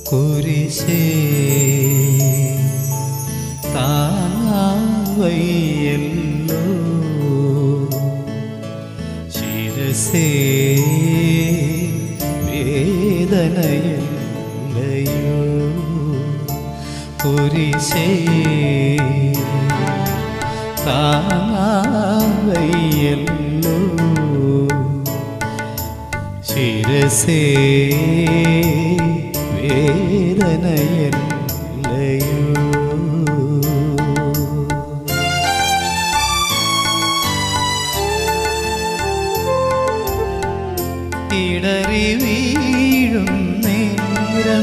കുരിശേ താങ്ങാവയ്യല്ലോ ശിരസേ വേദനയല്ലയോ കുരിശേ താങ്ങാവയ്യല്ലോ ശിരസേ വേദനയല്ലയോ ഇടറി വീഴും നേരം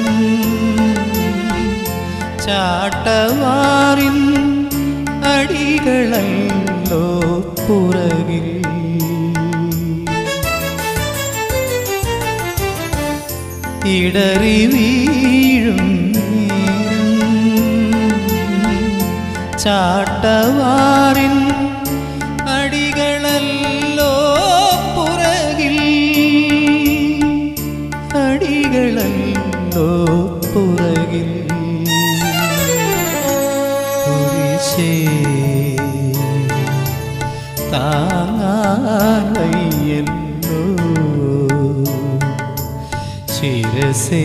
ചാട്ടവാറിൻ അടികളല്ലോ പുറകിൽ ഇടറി വീഴും നേരം ചാട്ടവാറിൻ അടികളല്ലോ പുറകിൽ അടികളല്ലോ പുറകിൽ കുരിശേ താങ്ങാൻ വയ്യല്ലോ ശിരസേ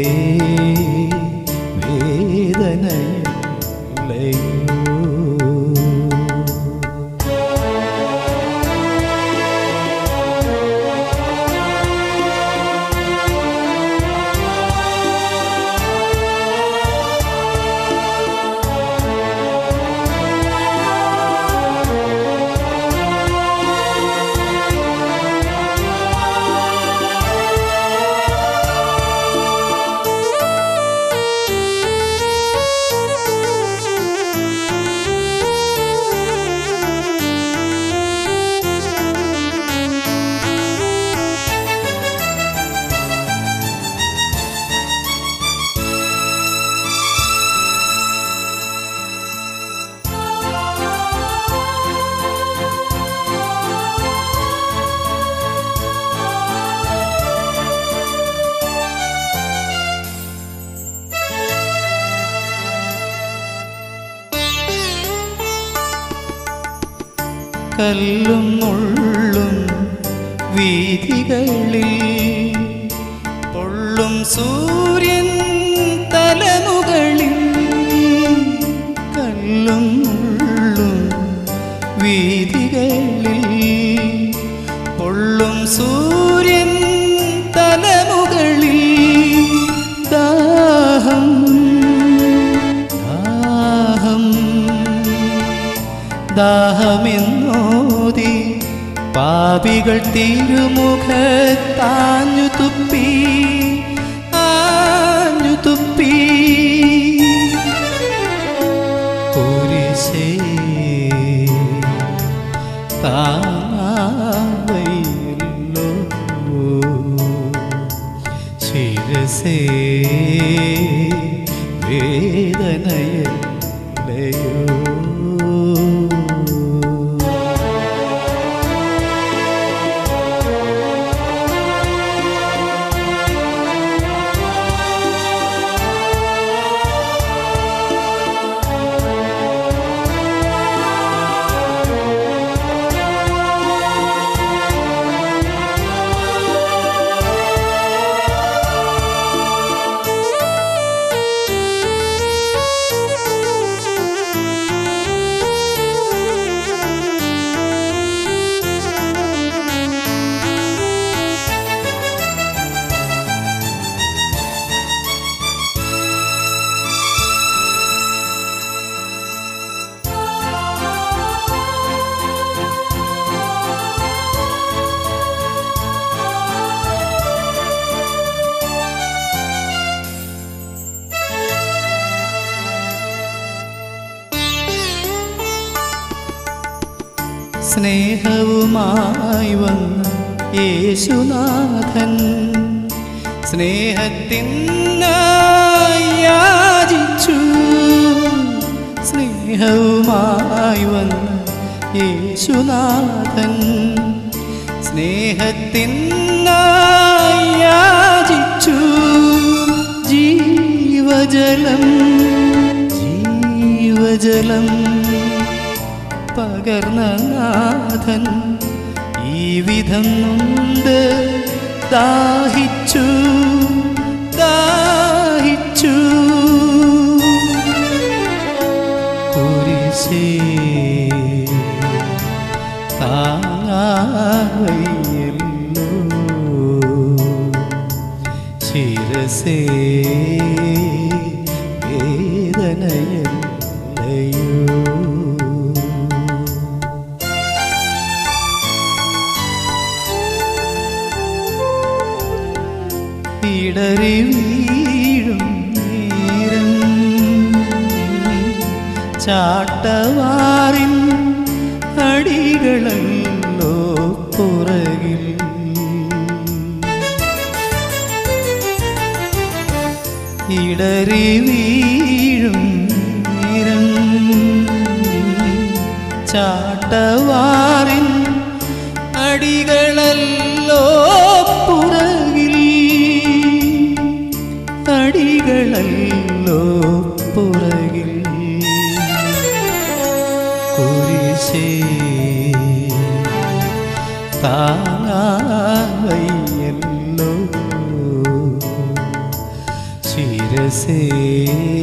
വേദനയല്ലയോ കല്ലും മുള്ളും വീഥികളിൽ പൊള്ളും സൂര്യൻ തലമുകളിൽ കല്ലും മുള്ളും വീഥികളിൽ പൊള്ളും സൂര്യൻ തലമുകളിൽ ദാഹം ദാഹം ദാഹമെന്നോതി പാപികൾ തിരുമുഖത്താഞ്ഞു തുപ്പി ആഞ്ഞു തുപ്പി കുരിശേ താങ്ങാവയില്ലോ ശിരസേ വേദനയല്ലയോ സ്നേഹവുമായി വന്ന യേശുനാഥൻ സ്നേഹത്തിനായി യാചിച്ചു സ്നേഹവുമായി വന്ന യേശുനാഥൻ സ്നേഹത്തിനായി യാചിച്ചു ജീവ ജീവജലം ജീവജലം പകർന്ന നാഥൻ ഈ വിധം നൊന്ത് ദാഹിച്ചു ദാഹിച്ചു കുരിശേ താങ്ങാവയ്യല്ലോ ശിരസേ വേദനയല്ലയോ ഇടറി വീഴും നേരം ചാട്ടവാറിൻ അടികളല്ലോ പുറകിൽ ഇടറി വീഴും നേരം ചാട്ടവാറിൻ അടികളല്ലോ പുറകിൽ അടികളല്ലോ പുറകിൽ കുരിശേ താങ്ങാവയ്യല്ലോ ശിരസേ